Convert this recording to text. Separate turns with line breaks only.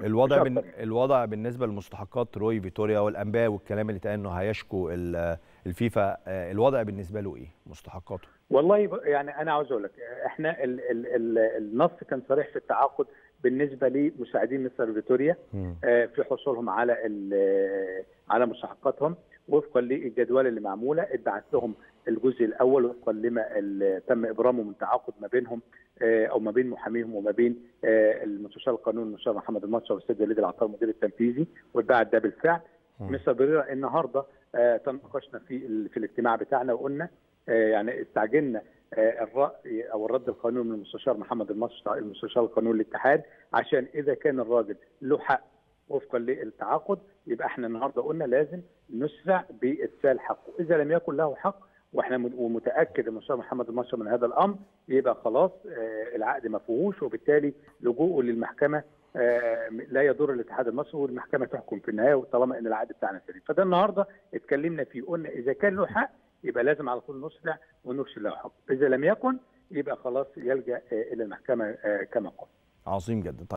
الوضع
مش
بن...
أكتر.
الوضع بالنسبه لمستحقات روي فيتوريا والانباء والكلام اللي اتقال انه هيشكو ال- الفيفا آه، الوضع بالنسبه له ايه مستحقاته
والله ب- يعني انا عاوز اقول لك احنا ال ال ال النص كان صريح في التعاقد بالنسبه لمساعدين مستر فيتوريا آه، في حصولهم على ال- على مستحقاتهم وفقا للجدول اللي معموله اتبعت لهم الجزء الاول وفقا لما ال- تم ابرامه من تعاقد ما بينهم آه، او ما بين محاميهم وما بين آه، المستشار القانوني المستشار محمد المصري والاستاذ وليد العطار المدير التنفيذي واتبعت ده بالفعل
مم.
مستر بريرا النهارده آه، تناقشنا في ال- في الاجتماع بتاعنا وقلنا آه، يعني استعجلنا آه، الراي او الرد القانوني من المستشار محمد المصري المستشار القانوني للاتحاد عشان اذا كان الراجل له حق وفقا للتعاقد يبقى احنا النهارده قلنا لازم نسرع بارسال حقه، اذا لم يكن له حق واحنا مت- ومتاكد المستشار محمد المصري من هذا الامر يبقى خلاص آه، العقد ما فيهوش وبالتالي لجوءه للمحكمه آه، لا يضر الاتحاد المصري والمحكمه تحكم في النهايه وطالما ان العقد بتاعنا سليم، فده النهارده اتكلمنا فيه قلنا اذا كان له حق يبقى لازم على طول نسرع ونرسل له حق، اذا لم يكن يبقى خلاص يلجا آه، الى المحكمه آه، كما قلت.
عظيم جدا